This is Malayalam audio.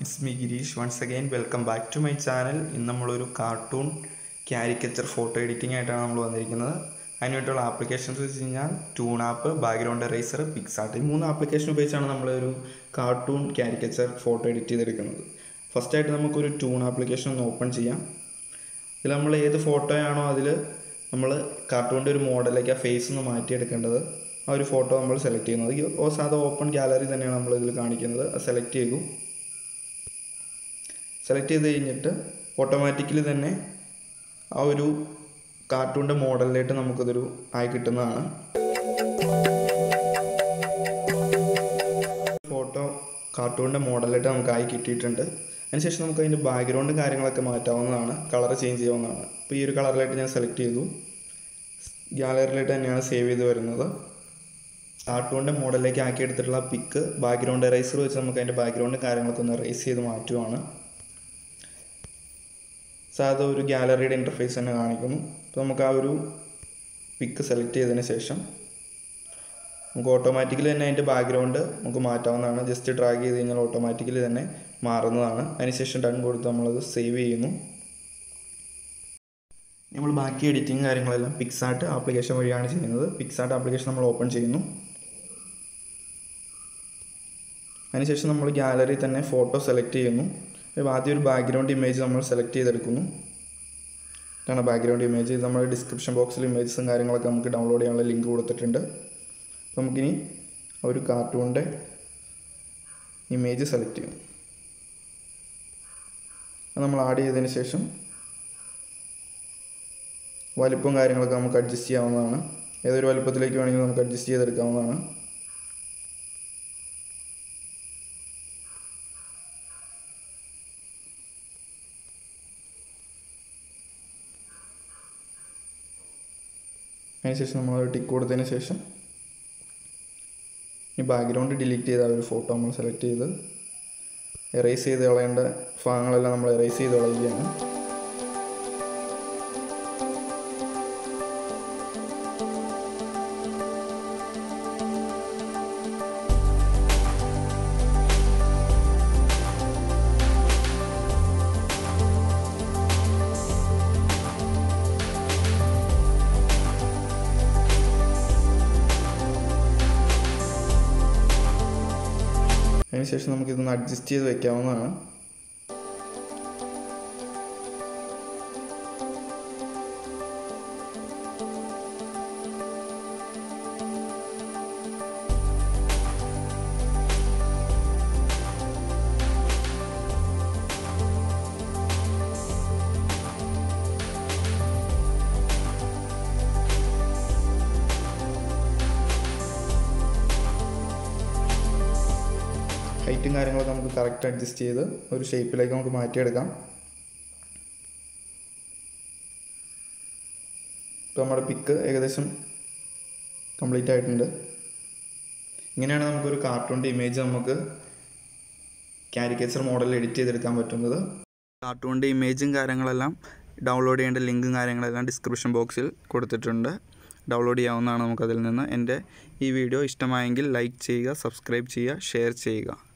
it's me Girish once again welcome back to my channel ഇന്ന് നമ്മളൊരു കാർട്ടൂൺ ക്യാരിക്കച്ചർ ഫോട്ടോ എഡിറ്റിംഗ് ആയിട്ടാണ് നമ്മൾ വന്നിരിക്കുന്നത് അതിനായിട്ടുള്ള ആപ്ലിക്കേഷൻസ് വെച്ച് കഴിഞ്ഞാൽ toon app background eraser PicsArt ഈ മൂന്ന് ആപ്ലിക്കേഷൻ ഉപയോഗിച്ചാണ് നമ്മളൊരു കാർട്ടൂൺ ക്യാരിക്കച്ചർ ഫോട്ടോ എഡിറ്റ് ചെയ്തെടുക്കുന്നത് ഫസ്റ്റായിട്ട് നമുക്കൊരു ടൂൺ ആപ്ലിക്കേഷൻ ഒന്ന് ഓപ്പൺ ചെയ്യാം ഇതിൽ നമ്മൾ ഏത് ഫോട്ടോയാണോ അതിൽ നമ്മൾ കാർട്ടൂണിൻ്റെ ഒരു മോഡലേക്ക് ആ ഫേസ് ഒന്ന് മാറ്റിയെടുക്കേണ്ടത് ആ ഒരു ഫോട്ടോ നമ്മൾ സെലക്ട് ചെയ്യുന്നത് ഈ ഓ സാധാ ഓപ്പൺ ഗാലറി തന്നെയാണ് നമ്മൾ ഇതിൽ കാണിക്കുന്നത് അത് സെലക്ട് ചെയ്തു സെലക്ട് ചെയ്ത് കഴിഞ്ഞിട്ട് ഓട്ടോമാറ്റിക്കലി തന്നെ ആ ഒരു കാർട്ടൂണിൻ്റെ മോഡലിലായിട്ട് നമുക്കതൊരു ആയി കിട്ടുന്നതാണ് ഫോട്ടോ കാർട്ടൂണിൻ്റെ മോഡലായിട്ട് നമുക്ക് ആയി കിട്ടിയിട്ടുണ്ട് അതിനുശേഷം നമുക്ക് അതിൻ്റെ ബാക്ക്ഗ്രൗണ്ടും കാര്യങ്ങളൊക്കെ മാറ്റാവുന്നതാണ് കളർ ചേഞ്ച് ചെയ്യാവുന്നതാണ് അപ്പോൾ ഈ ഒരു കളറിലായിട്ട് ഞാൻ സെലക്ട് ചെയ്തു ഗാലറിയിലായിട്ട് തന്നെയാണ് സേവ് ചെയ്ത് വരുന്നത് കാർട്ടൂണിൻ്റെ മോഡലിലേക്ക് ആക്കി എടുത്തിട്ടുള്ള പിക്ക് ബാക്ക്ഗ്രൗണ്ട് എറൈസർ വെച്ച് നമുക്ക് അതിൻ്റെ ബാക്ക്ഗ്രൗണ്ടും കാര്യങ്ങളൊക്കെ ഒന്ന് എറൈസ് ചെയ്ത് മാറ്റുവാണ് സാധാ ഒരു ഗാലറിയുടെ ഇൻ്റർഫേസ് തന്നെ കാണിക്കുന്നു അപ്പോൾ നമുക്ക് ആ ഒരു പിക്ക് സെലക്ട് ചെയ്തതിന് ശേഷം നമുക്ക് ഓട്ടോമാറ്റിക്കലി തന്നെ അതിൻ്റെ ബാക്ക്ഗ്രൗണ്ട് നമുക്ക് മാറ്റാവുന്നതാണ് ജസ്റ്റ് ഡ്രാഗ് ചെയ്ത് കഴിഞ്ഞാൽ ഓട്ടോമാറ്റിക്കലി തന്നെ മാറുന്നതാണ് അതിനുശേഷം ഡൺ കൊടുത്ത് നമ്മളത് സേവ് ചെയ്യുന്നു നമ്മൾ ബാക്കി എഡിറ്റിങ് കാര്യങ്ങളെല്ലാം പിക്സാർട്ട് ആപ്ലിക്കേഷൻ വഴിയാണ് ചെയ്യുന്നത് പിക്സാർട്ട് ആപ്ലിക്കേഷൻ നമ്മൾ ഓപ്പൺ ചെയ്യുന്നു അതിനുശേഷം നമ്മൾ ഗാലറി തന്നെ ഫോട്ടോ സെലക്ട് ചെയ്യുന്നു അപ്പോൾ ആദ്യം ഒരു ബാക്ക്ഗ്രൗണ്ട് ഇമേജ് നമ്മൾ സെലക്ട് ചെയ്തെടുക്കുന്നു ഇതാണ് ബാക്ക്ഗ്രൗണ്ട് ഇമേജ് ഇത് നമ്മുടെ ഡിസ്ക്രിപ്ഷൻ ബോക്സിൽ ഇമേജസും കാര്യങ്ങളൊക്കെ നമുക്ക് ഡൗൺലോഡ് ചെയ്യാനുള്ള ലിങ്ക് കൊടുത്തിട്ടുണ്ട് അപ്പോൾ നമുക്കിനി ആ ഒരു കാർട്ടൂണിൻ്റെ ഇമേജ് സെലക്ട് ചെയ്യും അത് നമ്മൾ ആഡ് ചെയ്തതിന് ശേഷം വലിപ്പവും കാര്യങ്ങളൊക്കെ നമുക്ക് അഡ്ജസ്റ്റ് ചെയ്യാവുന്നതാണ് ഏതൊരു വലിപ്പത്തിലേക്ക് വേണമെങ്കിലും നമുക്ക് അഡ്ജസ്റ്റ് ചെയ്തെടുക്കാവുന്നതാണ് അതിനുശേഷം നമ്മൾ ടിക്ക് കൊടുത്തതിന് ശേഷം ഈ ബാക്ക്ഗ്രൗണ്ട് ഡിലീറ്റ് ചെയ്ത ആ ഒരു ഫോട്ടോ നമ്മൾ സെലക്ട് ചെയ്ത് എറേസ് ചെയ്ത് കളയേണ്ട ഭാഗങ്ങളെല്ലാം നമ്മൾ എറേസ് ചെയ്ത് കളയുകയാണ് അതിനുശേഷം നമുക്കിതൊന്ന് അഡ്ജസ്റ്റ് ചെയ്ത് വെക്കാവുന്നതാണ് ഹൈറ്റും കാര്യങ്ങളൊക്കെ നമുക്ക് കറക്റ്റ് അഡ്ജസ്റ്റ് ചെയ്ത് ഒരു ഷേപ്പിലേക്ക് നമുക്ക് മാറ്റിയെടുക്കാം ഇപ്പോൾ നമ്മുടെ പിക്ക് ഏകദേശം കംപ്ലീറ്റ് ആയിട്ടുണ്ട് ഇങ്ങനെയാണ് നമുക്കൊരു കാർട്ടൂണിൻ്റെ ഇമേജ് നമുക്ക് കാരിക്കേച്ചർ മോഡലിൽ എഡിറ്റ് ചെയ്തെടുക്കാൻ പറ്റുന്നത് കാർട്ടൂണിൻ്റെ ഇമേജും കാര്യങ്ങളെല്ലാം ഡൗൺലോഡ് ചെയ്യേണ്ട ലിങ്കും കാര്യങ്ങളെല്ലാം ഡിസ്ക്രിപ്ഷൻ ബോക്സിൽ കൊടുത്തിട്ടുണ്ട് ഡൗൺലോഡ് ചെയ്യാവുന്നതാണ് നമുക്കതിൽ നിന്ന് എൻ്റെ ഈ വീഡിയോ ഇഷ്ടമായെങ്കിൽ ലൈക്ക് ചെയ്യുക സബ്സ്ക്രൈബ് ചെയ്യുക ഷെയർ ചെയ്യുക